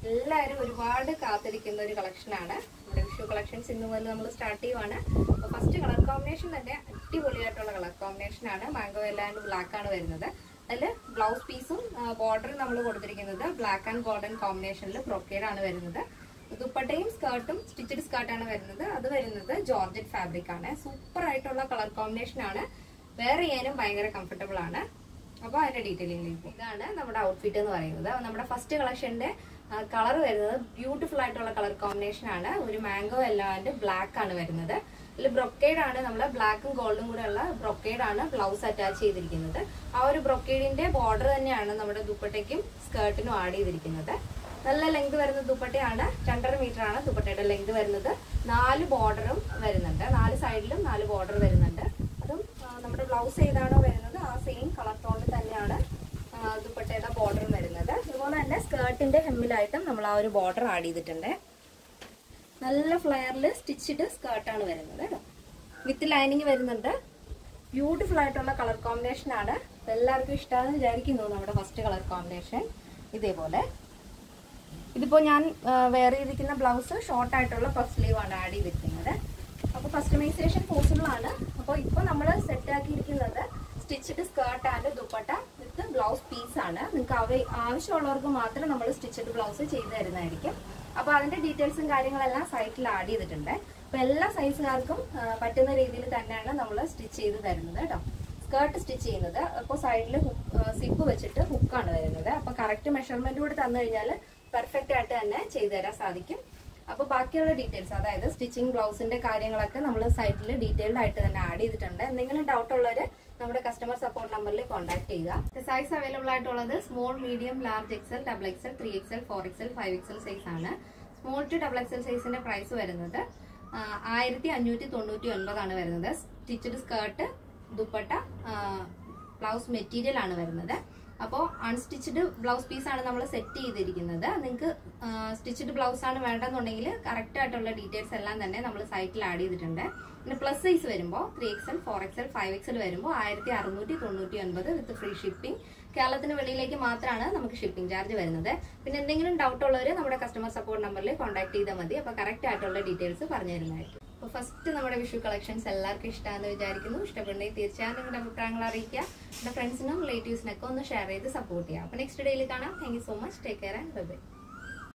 എല്ലാവരും ഒരുപാട് കാത്തിരിക്കുന്ന ഒരു കളക്ഷനാണ് നമ്മുടെ വിഷു കളക്ഷൻസ് ഇന്ന് മുതൽ നമ്മൾ സ്റ്റാർട്ട് ചെയ്യുവാണ് അപ്പോൾ ഫസ്റ്റ് കളർ കോമ്പിനേഷൻ തന്നെ അടിപൊളിയായിട്ടുള്ള കളർ കോമ്പിനേഷൻ ആണ് മാംഗോ എല്ലാം ആൻഡ് ബ്ലാക്ക് ആണ് വരുന്നത് അതിൽ ബ്ലൗസ് പീസും ബോർഡറും നമ്മൾ കൊടുത്തിരിക്കുന്നത് ബ്ലാക്ക് ആൻഡ് ഗോൾഡൻ കോമ്പിനേഷനിൽ ബ്രൊക്കേഡ് ആണ് വരുന്നത് ദുപ്പട്ടയും സ്കേർട്ടും സ്റ്റിച്ചഡ് സ്കേർട്ടാണ് വരുന്നത് അത് വരുന്നത് ജോർജറ്റ് ഫാബ്രിക് ആണ് സൂപ്പർ ആയിട്ടുള്ള കളർ കോമ്പിനേഷൻ ആണ് വെയർ ചെയ്യാനും ഭയങ്കര കംഫർട്ടബിൾ ആണ് അപ്പോൾ അതിന്റെ ഡീറ്റെയിലിംഗിലേക്ക് പോകും ഇതാണ് നമ്മുടെ ഔട്ട്ഫിറ്റ് എന്ന് പറയുന്നത് നമ്മുടെ ഫസ്റ്റ് കളക്ഷന്റെ കളർ വരുന്നത് ബ്യൂട്ടിഫുൾ ആയിട്ടുള്ള കളർ കോമ്പിനേഷൻ ആണ് ഒരു മാംഗോ അല്ലാണ്ട് ബ്ലാക്ക് ആണ് വരുന്നത് ഇതിൽ ബ്രൊക്കേഡ് ആണ് നമ്മൾ ബ്ലാക്കും ഗോൾഡും കൂടെ ഉള്ള ബ്രൊക്കേഡ് ആണ് ബ്ലൗസ് അറ്റാച്ച് ചെയ്തിരിക്കുന്നത് ആ ഒരു ബ്രൊക്കേഡിന്റെ ബോർഡർ തന്നെയാണ് നമ്മുടെ ദുപ്പട്ടയ്ക്കും സ്കേർട്ടിനും ആഡ് ചെയ്തിരിക്കുന്നത് നല്ല ലെങ്ത് വരുന്ന ദുപ്പട്ടയാണ് രണ്ടര മീറ്റർ ആണ് ദുപ്പട്ടയുടെ ലെങ്ത് വരുന്നത് നാല് ബോർഡറും വരുന്നുണ്ട് നാല് സൈഡിലും നാല് ബോർഡർ വരുന്നുണ്ട് അതും ആ, നമ്മുടെ ബ്ലൗസ് ഏതാണോ വരുന്നത് ആ സെയിം കളർ ടോണിൽ തന്നെയാണ് ആ, ദുപ്പട്ടയുടെ ബോർഡർ വരുന്നത് അതുപോലെ തന്നെ സ്കേർട്ടിന്റെ ഹെമ്മിലായിട്ടും നമ്മൾ ആ ഒരു ബോർഡർ ആഡ് ചെയ്തിട്ടുണ്ട് നല്ല ഫ്ലെയറിൽ സ്റ്റിച്ചിട്ട് സ്കേർട്ടാണ് വരുന്നത് കേട്ടോ വിത്ത് ലൈനിങ് വരുന്നുണ്ട് ബ്യൂട്ടിഫുൾ ആയിട്ടുള്ള കളർ കോമ്പിനേഷൻ ആണ് എല്ലാവർക്കും ഇഷ്ടമാണെന്ന് വിചാരിക്കുന്നു നമ്മുടെ ഫസ്റ്റ് കളർ കോമ്പിനേഷൻ ഇതേപോലെ ഇതിപ്പോ ഞാൻ വെയർ ചെയ്തിരിക്കുന്ന ബ്ലൗസ് ഷോർട്ട് ആയിട്ടുള്ള പഫ് സ്ലീവ് ആണ് ആഡ് ചെയ്തിരിക്കുന്നത് അപ്പോൾ കസ്റ്റമൈസേഷൻ പോസിബിൾ ആണ് അപ്പോൾ ഇപ്പോൾ നമ്മൾ സെറ്റ് ആക്കിയിരിക്കുന്നത് സ്റ്റിച്ചിട്ട് skirt and dupatta with blouse piece ആണ് നിങ്ങൾക്ക് അവ ആവശ്യമുള്ളവർക്ക് മാത്രം നമ്മൾ സ്റ്റിച്ചിട്ട് ബ്ലൗസ് ചെയ്തു തരുന്നതായിരിക്കും അപ്പോൾ അതിന്റെ ഡീറ്റെയിൽസും കാര്യങ്ങളെല്ലാം സൈറ്റിൽ ആഡ് ചെയ്തിട്ടുണ്ട് അപ്പോൾ എല്ലാ സൈസുകാർക്കും ആ, പറ്റുന്ന രീതിയിൽ തന്നെയാണ് നമ്മൾ സ്റ്റിച്ച് ചെയ്ത് തരുന്നത് കേട്ടോ സ്കേർട്ട് സ്റ്റിച്ച് ചെയ്യുന്നത് അപ്പോൾ സൈഡിൽ സിപ്പ് വെച്ചിട്ട് ഹുക്കാണ് വരുന്നത് അപ്പോൾ കറക്റ്റ് മെഷർമെന്റ് കൂടി തന്നു കഴിഞ്ഞാൽ പെർഫെക്റ്റ് ആയിട്ട് തന്നെ ചെയ്തു തരാൻ സാധിക്കും അപ്പോൾ ബാക്കിയുള്ള ഡീറ്റെയിൽസ് അതായത് സ്റ്റിച്ചിങ് ബ്ലൗസിന്റെ കാര്യങ്ങളൊക്കെ നമ്മൾ സൈറ്റിൽ ഡീറ്റെയിൽഡ് ആയിട്ട് തന്നെ ആഡ് ചെയ്തിട്ടുണ്ട് എന്തെങ്കിലും ഡൗട്ട് ഉള്ളവർ നമ്മുടെ കസ്റ്റമർ സപ്പോർട്ട് നമ്പറിൽ കോൺടാക്ട് ചെയ്യുക സൈസ് അവൈലബിൾ ആയിട്ടുള്ളത് small medium large XL double XL three XL four XL five XL size ആണ് സ്മോൾ ടു ഡബിൾ എക്സൽ സൈസിന്റെ പ്രൈസ് വരുന്നത് ആയിരത്തി അഞ്ഞൂറ്റി തൊണ്ണൂറ്റി ഒൻപതാണ് വരുന്നത് stitched skirt dupatta blouse material ആണ് വരുന്നത് അപ്പോൾ അൺസ്റ്റിച്ചഡ് ബ്ലൗസ് പീസ് ആണ് നമ്മൾ സെറ്റ് ചെയ്തിരിക്കുന്നത് നിങ്ങൾക്ക് സ്റ്റിച്ചഡ് ബ്ലൗസ് ആണ് വേണ്ടെന്നുണ്ടെങ്കിൽ കറക്റ്റ് ആയിട്ടുള്ള ഡീറ്റെയിൽസ് എല്ലാം തന്നെ നമ്മൾ സൈറ്റിൽ ആഡ് ചെയ്തിട്ടുണ്ട് പിന്നെ പ്ലസ് സൈസ് വരുമ്പോൾ three XL four XL five XL വരുമ്പോൾ ആയിരത്തി അറുന്നൂറ്റി തൊണ്ണൂറ്റി ഒൻപത് വിത്ത് ഫ്രീ ഷിപ്പിംഗ് കേരളത്തിന് വെളിയിലേക്ക് മാത്രമാണ് നമുക്ക് ഷിപ്പിംഗ് ചാർജ് വരുന്നത് പിന്നെ എന്തെങ്കിലും ഡൗട്ട് ഉള്ളവർ നമ്മുടെ കസ്റ്റമർ സപ്പോർട്ട് നമ്പറിൽ കോൺടാക്ട് ചെയ്താൽ മതി അപ്പോൾ കറക്റ്റ് ആയിട്ടുള്ള ഡീറ്റെയിൽസ് പറഞ്ഞു തരുന്നതായിരിക്കും അപ്പോൾ ഫസ്റ്റ് നമ്മുടെ വിഷു കളക്ഷൻസ് എല്ലാവർക്കും ഇഷ്ടമാണെന്ന് വിചാരിക്കുന്നു ഇഷ്ടപ്പെടുന്നെങ്കിൽ തീർച്ചയായും നിങ്ങളുടെ അഭിപ്രായങ്ങൾ അറിയിക്കുക നമ്മുടെ ഫ്രണ്ട്സിനും റിലേറ്റീവ്സിനൊക്കെ ഒന്ന് ഷെയർ ചെയ്ത് സപ്പോർട്ട് ചെയ്യുക അപ്പോൾ നെക്സ്റ്റ് ഡേയിൽ കാണാം thank you so much take care and by